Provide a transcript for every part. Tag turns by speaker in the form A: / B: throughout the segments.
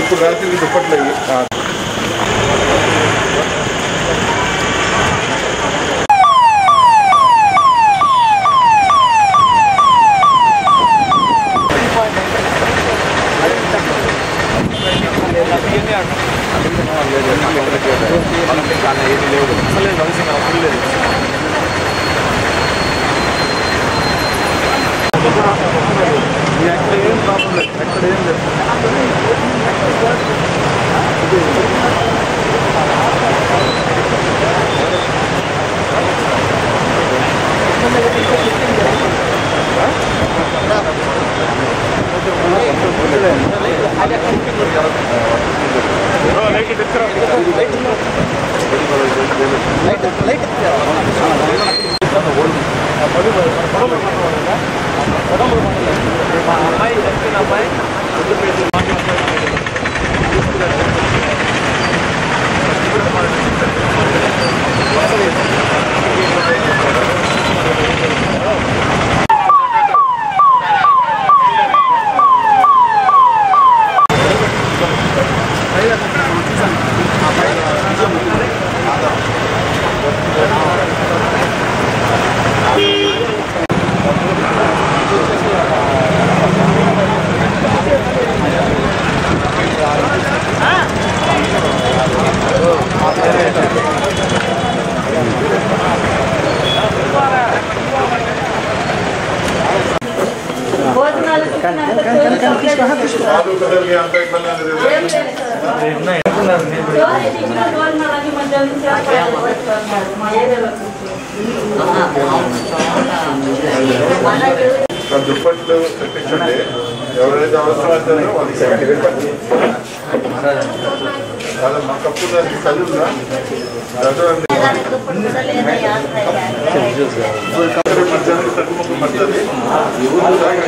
A: ఇప్పుడు రాత్రికి దుప్పట్లు అయ్యి ఎక్కడ ఏం ప్రాబ్లం లేదు ఎక్కడ ఏం లేదు
B: భోజనాలు తిన్నాక
A: కాదు కదలికి అంత ఇబ్బంది అనేది లేదు.
B: ఏం లేదు సార్. రోజు ఇచ్చిన భోజనాలన్నీ మధ్యాహ్నం నుంచి చేపలు పట్టుకున్నారు మా ఏరియాలో
A: ఆ దుప్పట్లు తెప్పించండి ఎవరైతే అవసరం అవుతారో వాళ్ళకి కాదు మా కప్పు దానికి చదువుదా చదవండి మధ్యాహ్నం తగ్గుముఖం పడుతుంది ఎవరు దాకా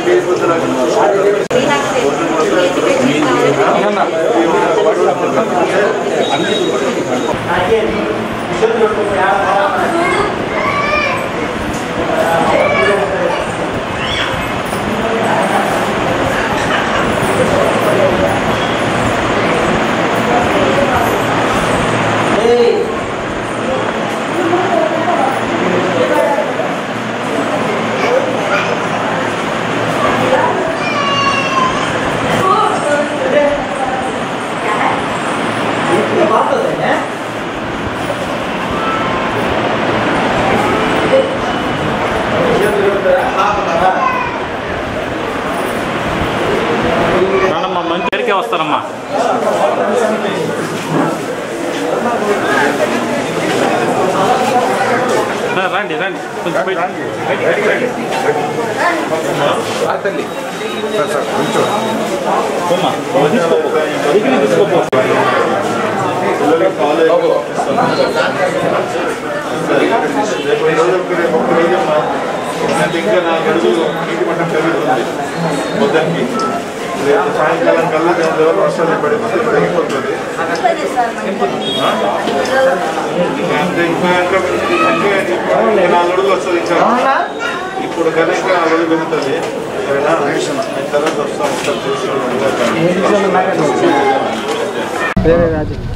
C: రానమ్మా మంచి పేరుకే వస్తారమ్మా రా, రండి రండి కొంచెం బయట పోమ్మా. డిగ్రీ తీసుకోపో.
A: పిల్లలకి కాలేజ్ రేపు ఈ రోజు ఒక రేపు ఒక రోజు అమ్మా. ఎందుకంటే ఇంకా నాలుగు అడుగులు నీటి మట్టం పెరుగుతుంది పొద్దున్నకి రేపు సాయంకాలం కల్లా దాని ద్వారా వర్షాలు పడిపోతే తగ్గిపోతుంది అంటే ఇంకా ఇంకా ఇంకా ఇంకా నాలుగు అడుగులు వస్తుంది ఇంకా ఇప్పుడు కదా ఇంకా ఆ రోజు పెరుగుతుంది సరేనా అయిన తర్వాత వస్తాం ఒకసారి చూసుకోండి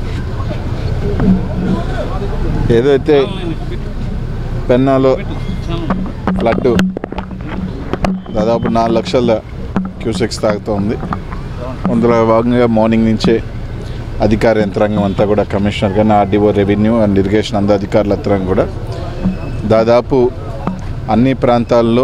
D: ఏదైతే పెన్నాలో ఫ్లడ్ దాదాపు నాలుగు లక్షల క్యూసెక్స్ తాగుతూ ఉంది అందులో భాగంగా మార్నింగ్ నుంచే అధికార యంత్రాంగం అంతా కూడా కమిషనర్ కానీ ఆర్డీఓ రెవెన్యూ అండ్ ఇరిగేషన్ అందరు అధికారుల యంత్రాంగం కూడా దాదాపు అన్ని ప్రాంతాల్లో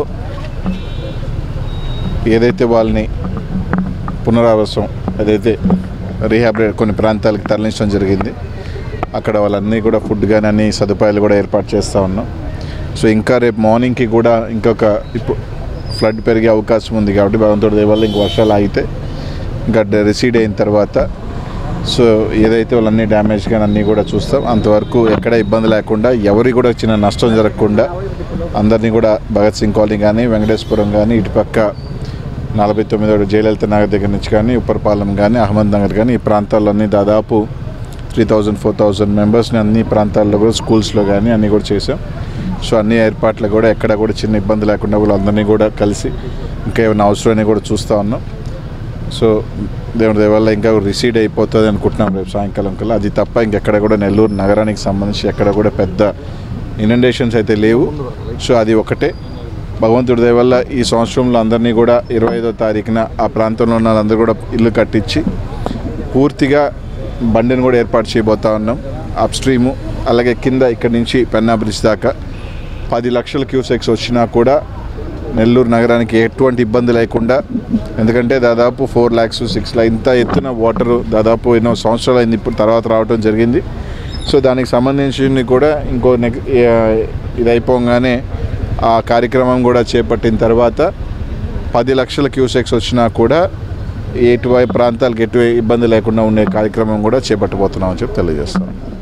D: ఏదైతే వాళ్ళని పునరావాసం ఏదైతే రీహాబిలిట్ కొన్ని ప్రాంతాలకు తరలించడం జరిగింది అక్కడ వాళ్ళన్నీ కూడా ఫుడ్ కానీ అన్ని సదుపాయాలు కూడా ఏర్పాటు చేస్తూ ఉన్నాం సో ఇంకా రేపు మార్నింగ్కి కూడా ఇంకొక ఇప్పుడు ఫ్లడ్ పెరిగే అవకాశం ఉంది కాబట్టి భగవంతుడి దయ వల్ల ఇంక వర్షాలు ఆగితే ఇంకా రిసీడ్ అయిన తర్వాత సో ఏదైతే వాళ్ళన్నీ డ్యామేజ్ కానీ అన్నీ కూడా చూస్తాం అంతవరకు ఎక్కడ ఇబ్బంది లేకుండా ఎవరికి కూడా చిన్న నష్టం జరగకుండా అందరినీ కూడా భగత్ సింగ్ కాలనీ కానీ వెంకటేశ్వరం కానీ ఇటుపక్క నలభై తొమ్మిదో జయలలిత నగర్ దగ్గర నుంచి కానీ ఉప్పరపాలెం కానీ అహ్మద్ నగర్ కానీ ఈ ప్రాంతాల్లోని దాదాపు త్రీ థౌజండ్ ఫోర్ థౌజండ్ మెంబర్స్ని అన్ని ప్రాంతాల్లో కూడా స్కూల్స్లో కానీ అన్నీ కూడా చేసాం సో అన్ని ఏర్పాట్లు కూడా ఎక్కడ కూడా చిన్న ఇబ్బంది లేకుండా వాళ్ళందరినీ కూడా కలిసి ఇంకా ఏమైనా అవసరమని కూడా చూస్తూ ఉన్నాం సో దేవుడి దయ వల్ల ఇంకా రిసీడ్ అయిపోతుంది అనుకుంటున్నాం రేపు సాయంకాలం కల్లా అది తప్ప ఇంకెక్కడ కూడా నెల్లూరు నగరానికి సంబంధించి ఎక్కడ కూడా పెద్ద ఇనండేషన్స్ అయితే లేవు సో అది ఒకటే భగవంతుడి దయ వల్ల ఈ సంవత్సరంలో అందరినీ కూడా ఇరవై ఐదో తారీఖున ఆ ప్రాంతంలో ఉన్న వాళ్ళందరూ కూడా ఇల్లు కట్టించి పూర్తిగా బండిని కూడా ఏర్పాటు చేయబోతా ఉన్నాం అప్ స్ట్రీము అలాగే కింద ఇక్కడి నుంచి పెన్నా బ్రిడ్జ్ దాకా పది లక్షల క్యూసెక్స్ వచ్చినా కూడా నెల్లూరు నగరానికి ఎటువంటి ఇబ్బంది లేకుండా ఎందుకంటే దాదాపు ఫోర్ ల్యాక్స్ సిక్స్ ల్యాక్ ఇంత ఎత్తున వాటర్ దాదాపు ఎన్నో సంవత్సరాలు అయింది ఇప్పుడు తర్వాత రావడం జరిగింది సో దానికి సంబంధించి కూడా ఇంకో నెక్ ఇది అయిపోగానే ఆ కార్యక్రమం కూడా చేపట్టిన తర్వాత పది లక్షల క్యూసెక్స్ వచ్చినా కూడా ఎటువైపు ప్రాంతాలకు ఎటు ఇబ్బంది లేకుండా ఉండే కార్యక్రమం కూడా చేపట్టబోతున్నామని చెప్పి తెలియజేస్తాం